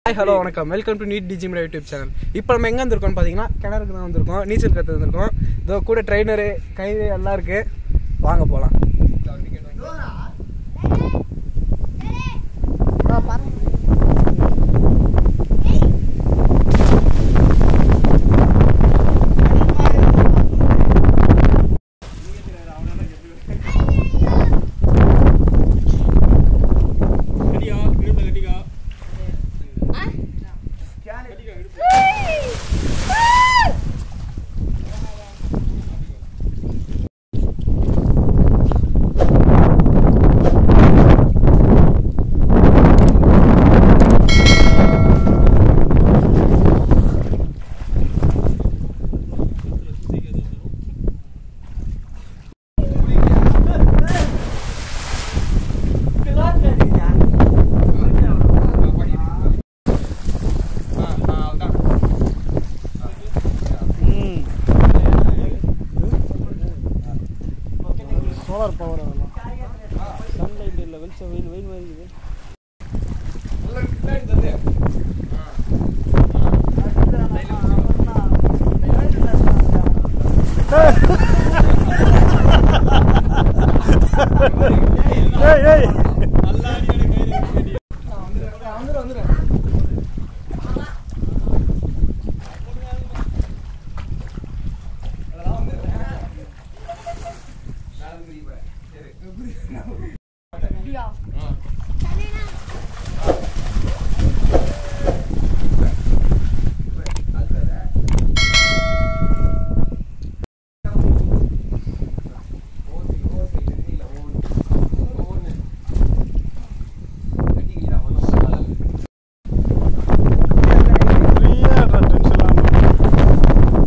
Hi hello வணக்கம் welcome to NEET டிஜிம் YouTube channel இப்போ நம்ம எங்கே வந்திருக்கோம்னு பார்த்தீங்கன்னா கிணறுக்கு தான் வந்திருக்கோம் நீச்சல் கற்று வந்திருக்கோம் இதோ கூட ட்ரைனரு கைது எல்லாம் இருக்கு வாங்க போகலாம் சோலார் பவர் அதெல்லாம் சன்லைட் இல்லை வெளிச்சம் வெயில் வெயில் மாதிரி இருக்குது ஏய் ஏய் ஃப்ரீயாக டென்ஷன் இல்லாமல்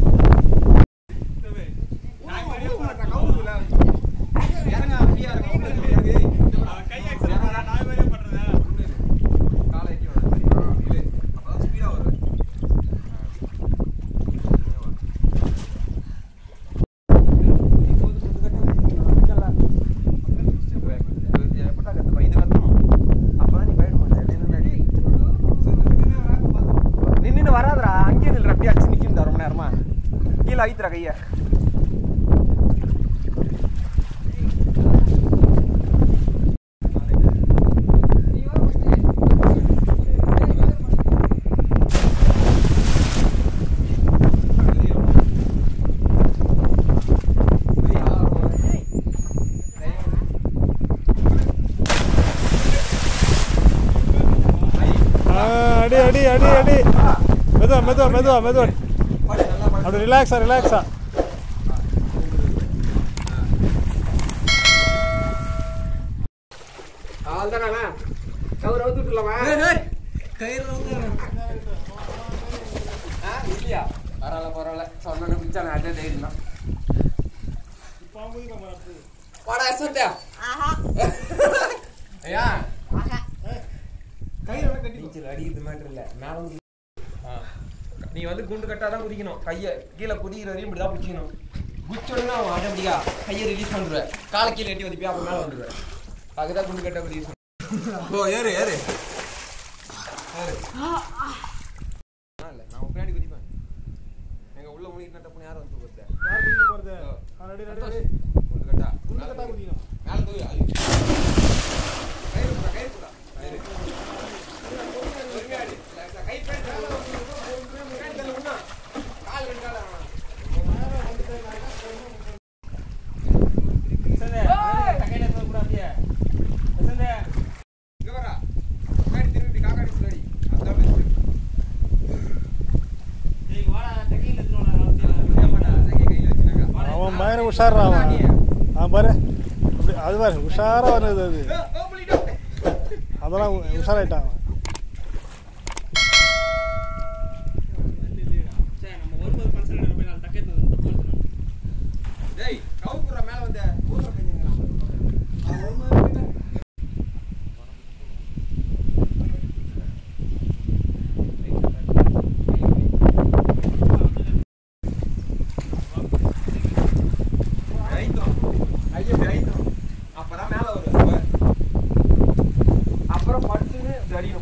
நின்று வராதரா அங்கேயே நில்ற அப்படியே அடிச்சு நிற்கின்றா ரொம்ப நேரமா கீழே ஆயித்துறா கையை ஆ, அடி அடி அடி அடி மெதுவா மெதுவா மெதுவா மெதுவா அப்படி ரிலாக்ஸா ரிலாக்ஸா அவ்வளோதானா கவுர் அவுத்து விட்டுலாமா இல்லையா பரவாயில்ல பரவாயில்ல சொன்ன பிடிச்சான அதே தைரியம் தான் வாடா சொல்லிட்டா ஐயா நீச்சல் அடிக்கிறது மேட்டர் இல்ல மேல வந்து நீ வந்து குண்டு கட்டா தான் குதிக்கணும் கையை கீழே குதிக்கிற வரையும் இப்படி தான் பிடிச்சிக்கணும் குச்சோடனே அவன் ஆட்டோமேட்டிக்கா கையை ரிலீஸ் பண்ணுவேன் காலை கீழே எட்டி வதிப்பி அப்புறம் மேலே வந்துடுவேன் அதுதான் குண்டு கட்டா குதிக்க ஓ ஏறு ஏறு ஏறு இல்ல நான் உன் பின்னாடி குதிப்பேன் எங்க உள்ள முனிட்டு நட்ட யாரும் வந்து கொடுத்தேன் யார் குதிக்க போறது ரெடி ரெடி குண்டு கட்டா குண்டு கட்டா குதிக்கணும் மேல தூவி ஐயோ. கயிறு போடா, கயிறு போடா. கயிறு. பொறுமையா அடி. லேசா கை பின்னாடி மேல வந்து பின்னாடி தள்ளு இன்னும். கால் ரெண்டு கால் ஆகணும். இங்க வாடா. பின்னாடி திரும்பி காக்கா அடிச்சு அடி. அதான் best. ஏமாடா, அங்க கையில வச்சுனாங்க. அவன் பயங்கர உஷாரா அவன் அவன் பாரு அப்படி அது பாரு உஷாரா வருது அது ஏ, ஓ, புள்ளிட்டோ. அதெல்லாம் உ- உஷாராயிட்டான் அவன் டேய், கவுக்குறா மேல வந்த. ஊர்ல பெஞ்சுங்கிறான். அப்பதான் மேல வரும் அப்புறம் படுத்துன்னு இப்படி அடிக்கணும்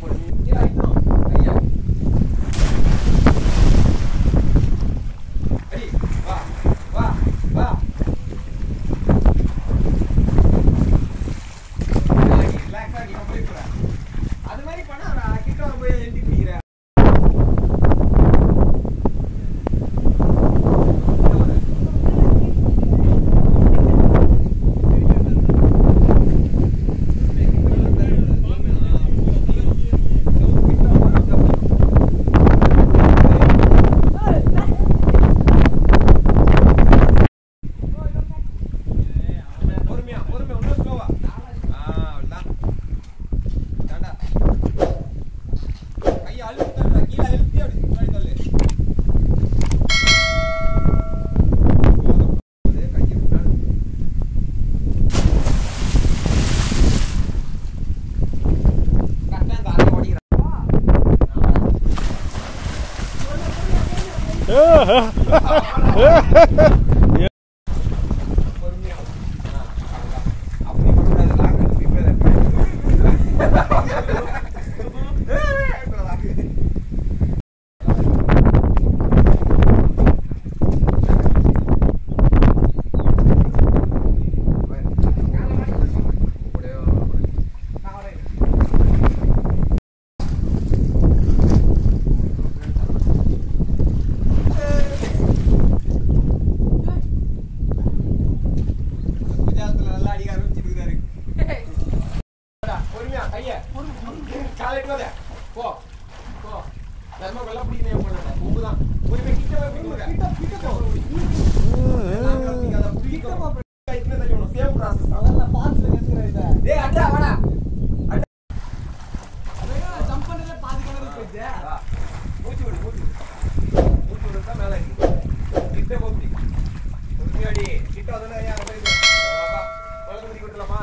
பொறுமையா. ஆ, அவ்வளவுதான். அப்படி பண்ணக்கூடாது. லாக் எடுத்து இப்பவே தட்டு. குஜராத்ல நல்லா அடிக்க ஆரம்பிச்சிருக்காரு பொறுமையா கைய காலை எட்டுவாத போ போ தர்மா கொல்ல பிடிக்கணும் பண்ணாத உப்புதான் பொறுமையா கிட்ட போய் பிடிங்க கிட்ட கிட்ட போ பிடிக்காத பிடிக்க போ இப்படி தள்ளி விடணும் சேம் ப்ராசஸ் தான் அதெல்லாம் ஃபால்ஸ்ல நிறுத்துறேன் இதை. டேய் அடா வாடா அதான் jump பண்ணதுல பாதி கிணறு போயிடுச்சு. வா. மூச்சு விடு மூச்சு விடு மூச்சு விடு தான் மேல இருக்கு கிட்ட போ பிடி பொறுமையாடி கிட்ட வந்தா யார போய் வா வா வலது பிடி கொடுக்கலாமா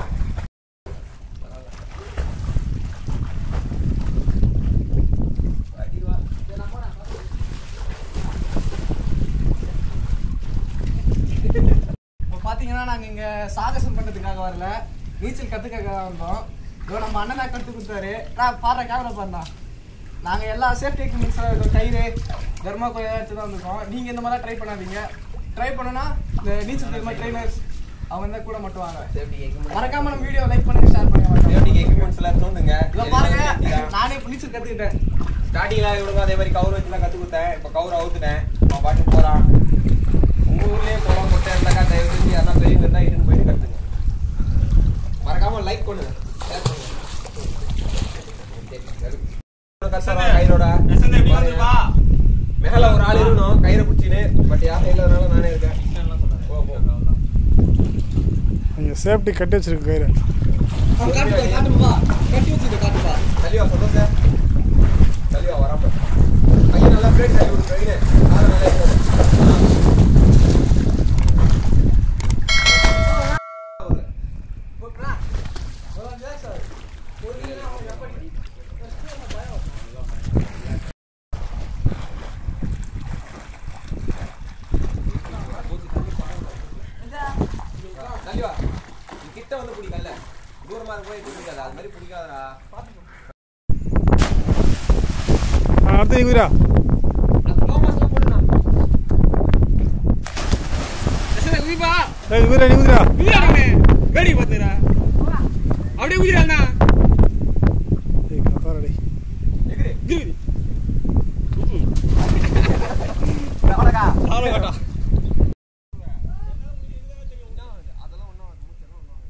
அடி வா சரி, நான் போறேன். இப்போ பாத்தீங்கன்னா நாங்க இங்க சாகசம் பண்றதுக்காக வரல நீச்சல் கத்துக்காக வந்தோம் இதோ நம்ம அண்ணனா கத்து கொடுத்தாரு நான் பாடுற கேமரா பாருண்ணா நாங்க எல்லா சேஃப்டி எக்யூப்மெண்ட்ஸ் கயிறு தர்மா கோயில் எடுத்து தான் வந்திருக்கோம் நீங்க இந்த மாதிரிலாம் ட்ரை பண்ணாதீங்க ட்ரை பண்ணுனா இந்த நீச்சல் தெரியுமா ட்ரைனர்ஸ் அவங்க வந்து கூட மட்டும் வாங்க சேஃப்டி எக்யூப்மெண்ட் மறக்காம நம்ம வீடியோ லைக் பண்ணுங்க ஷேர் பண்ணுங்க சேஃப்டி எக்யூப்மெண்ட்ஸ் எல்லாம் தோண்டுங்க இதோ பாருங்க நானே இப்ப நீச்சல் கத்துக்கிட்டேன் ஸ்டார்டிங்ல இவனுக்கு அதே மாதிரி கவுர் வச்சு தான் கத்து கொடுத்தேன் இப்போ கவுர் அவுத்துட்டேன் அவன் பாட்டு போறான் உங்க ஊர்லயே குளம் முட்டை இருந்தாக்கா தயவு செஞ்சு யாரா பெரியவங்க இருந்தா இட்டுன்னு போயிட்டு கத்துங்க மறக்காம லைக் பண்ணுங்க ஷேர் பண்ணுங்க கஷ்டமா கைரோட மேல ஒரு ஆள் இருக்கணும் கயிறை பிடிச்சின்னு பட் யாரும் இல்லாதனால நானே இருக்கேன் போ போ கொஞ்சம் சேஃப்டி கட்டி வச்சிருக்கு கயிறு காட்டுப்பா காட்டுப்பா கட்டி வச்சுட்டு காட்டுப்பா தலிவா சந்தோஷம் தலிவா வராம பையன் நல்லா பிரேக் தள்ளி விடு ட்ரெயின் காலை நல்லா ஏறு. தலிவா நீ கிட்ட வந்து பிடிக்கல தூரமா இருக்க போய் பிடிக்காத அது மாதிரி பிடிக்காதடா ஆ, அடுத்து இங்குரா லோமாஸ்ல போடுனா ஏய் இங்குரா இங்குரா வேடி பாத்துறா அப்படியே உயிராண்ணா ஏய் கப்பாரடி எகிரி அவ்வளோக்கா அதெல்லாம் ஒண்ணும் மூச்செல்லாம் ஒண்ணும்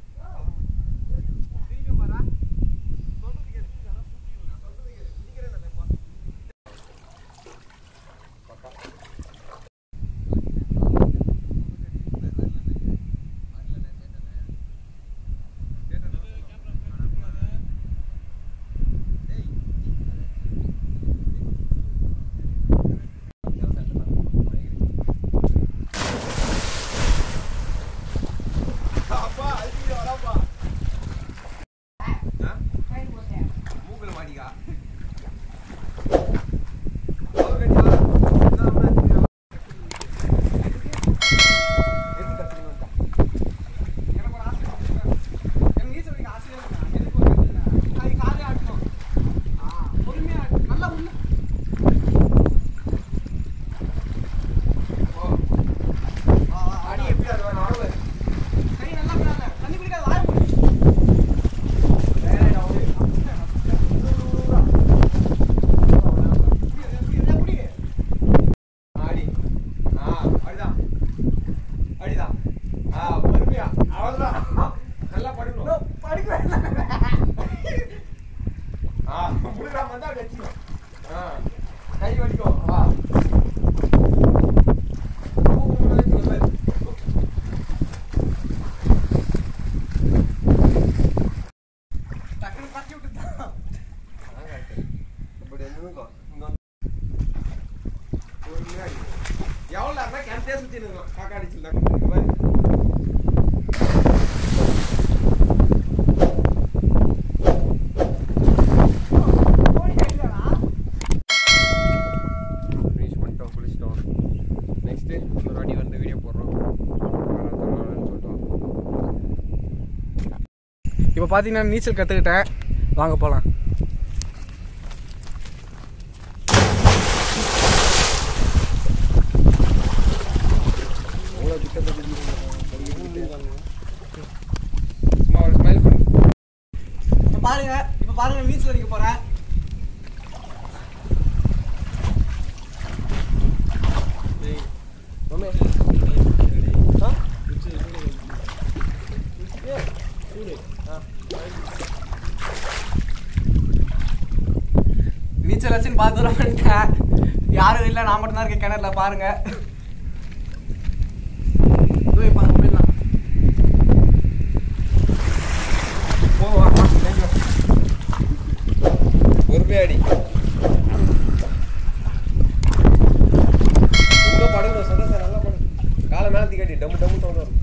அப்பா அழுத்திட்டு வராப்பா மூக்குல மாட்டிக்கா அவர் கட்டியா நான் அவனை எடுத்துக்கிறேன். எதுக்கு கத்துறீங்க வந்துட்டா? எனக்கு ஒரு ஆசை இருக்கு. எனக்கு நீச்சல் அடிக்க ஆசையா இருக்கு. எதுக்கு ஒரு கத்துனா? கை காலே ஆட்டணும். ஆ, பொறுமையா ஆட்டு. நல்லா உள்ள. ஓ. வா, வா, அடி ஆடி. எப்படி அது வேணும்? அவ்வளவு. கை நல்லா விடாத. தண்ணி குடிக்காத, வாயை மூடு. ஏய், நான் வந்து- புடி, புடி, புடி. அடி. ஆ, அடிதான். அடிதான். ஆ, பொறுமையா. அவ்வளவுதான். நல்லா படுக்கணும். ஆ, முழுகாம வந்தா அப்படி வச்சுக்கணும். ஆ, கை வலிக்கும். வா. மூக்கு முன்னாடி சில பேர். டக்குனு தட்டி விட்டுட்டான். அதான் correct. இப்படி நின்னுக்கோ. இங்க வந்து. பொறுமையா அடி. எவ்வளவு நேரம்னா கிணத்தே சுத்தி நிற்கலாம் காக்கா அடிச்சுல ஓடி கையிலடா. ஃபினிஷ் பண்ணிட்டோம் குளிச்சிட்டோம் இப்போ பார்த்தீங்கன்னா நீச்சல் கற்றுக்கிட்டேன் வாங்க போகலாம் சும்மா ஒரு ஸ்மைல் பண்ணு இப்போ பாருங்க இப்போ பாருங்க நீச்சல் அடிக்க போகிறேன் நீச்சல் வச்சுன்னு பார்த்து தூரம் பண்ணிட்டேன் யாரும் இல்லை நான் மட்டும்தான் இருக்கேன் கிணறுல பாருங்க இதோ இப்ப அங்க போயிடலாம். போ வா வா, thank you. பொறுமையா அடி உங்க படுங்க சந்தோஷம் நல்லா படு காலை மேல தூக்கி கட்டி டம்மு டம்மு சவுண்ட் வரும்